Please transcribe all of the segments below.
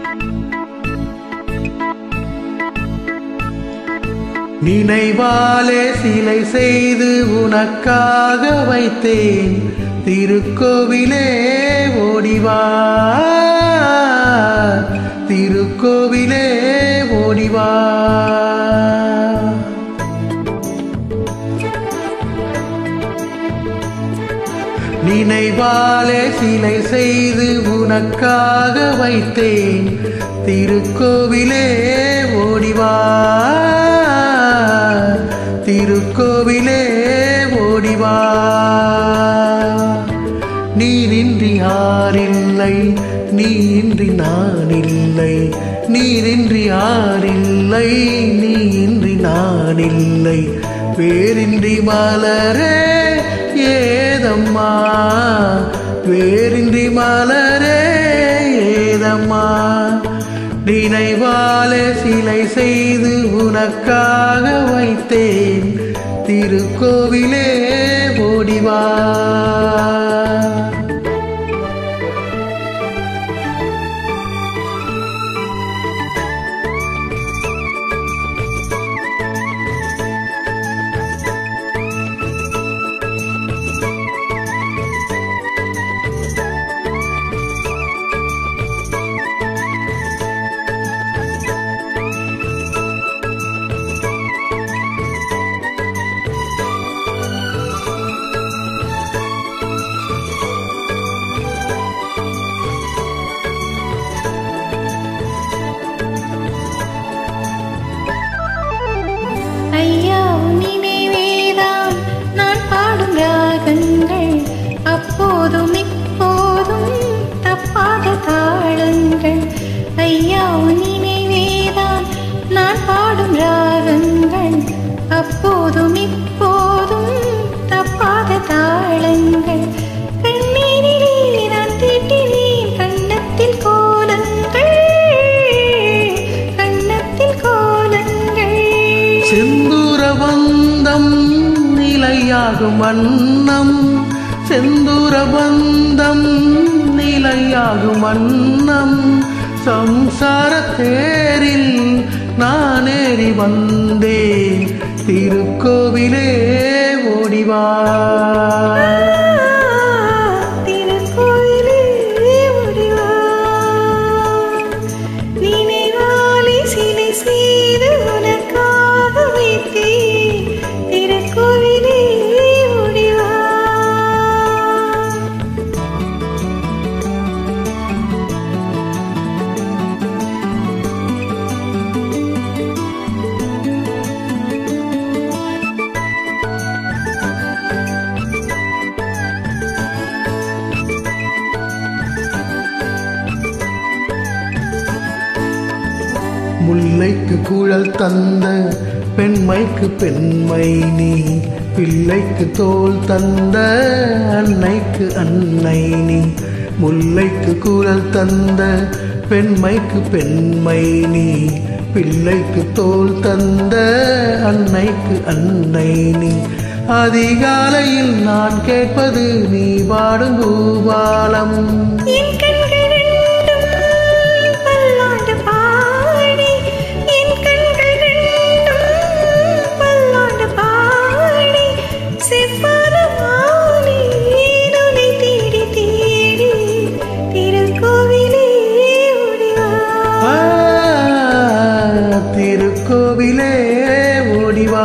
நினைவாலே சிலை செய்து உனக்காக வைத்தேன் திருக்கோவிலே ஓடிவா திருக்கோவிலே ஓடிவா நினைவாலே சிலை செய்து உனக்காக வைத்தேன் திருக்கோவிலே ஓடிவா திருக்கோவிலே ஓடிவா நீரின்றி யாரில்லை நீயின்றி நான் இல்லை நீரின்றி யாரில்லை நீயின்றி நான் இல்லை வேரின்றி மலரே ஏதம்மா வேரின்றி மலரே ஏதம்மா நினைவாலே சிலை செய்து உனக்காக வைத்தேன் திருக்கோவிலே ஓடிவா ஐயா உன் நினைவேதான் நான் பாடும் ராகங்கள் அப்போதும் இப்போதும் தப்பாத தாளங்கள் ஐயா உன் நினைவேதான் நான் பாடும் ராகங்கள் அப்போதும் இப்போதும் தப்பாத தாளங்கள் கண்ணீரிலே நான் தீட்டினேன் கண்ணத்தில் கோலங்கள் கண்ணத்தில் கோலங்கள் செந்தூர பந்தம் நிலையாகும் வண்ணம் செந்தூர பந்தம் நிலையாகும் வண்ணம் சம்சார தேரில் நான் ஏறி வந்தேன் திருக்கோவிலே ஓடிவா திருக்கோயிலே முடிவா நினைவாலே சிலை செய்து உனக்காக வைத்தேன் திருக்கோவிலே முடிவா முல்லைக்கு குழல் தந்த பெண்மைக்கு பெண்மை நீ பிள்ளைக்கு தோல் தந்த அன்னைக்கு அன்னை நீ முல்லைக்கு குழல் தந்த பெண்மைக்கு பெண்மை நீ பிள்ளைக்கு தோல் தந்த அன்னைக்கு அன்னை நீ அதிகாலையில் நான் கேட்பது நீ பாடும் பூபாலம் என் கண்கள் ரெண்டும் பல்லாண்டு பாடி என் கண்கள் ரெண்டும் பல்லாண்டு பாடி செவ்வான மாலை உன்னை தேடி தேடி திருக்கோவிலே ஓடிவா ஆ, திருக்கோவிலே ஓடிவா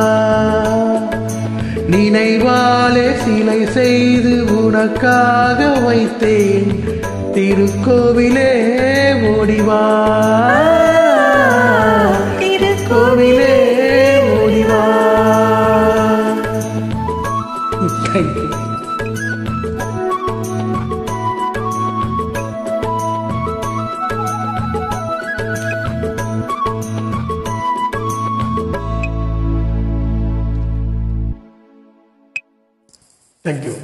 நினைவாலே சிலை செய்து உனக்காக வைத்தேன் திருக்கோவிலே ஓடிவா திருக்கோவிலே ஓடிவா தேங்க்யூ தேங்க்யூ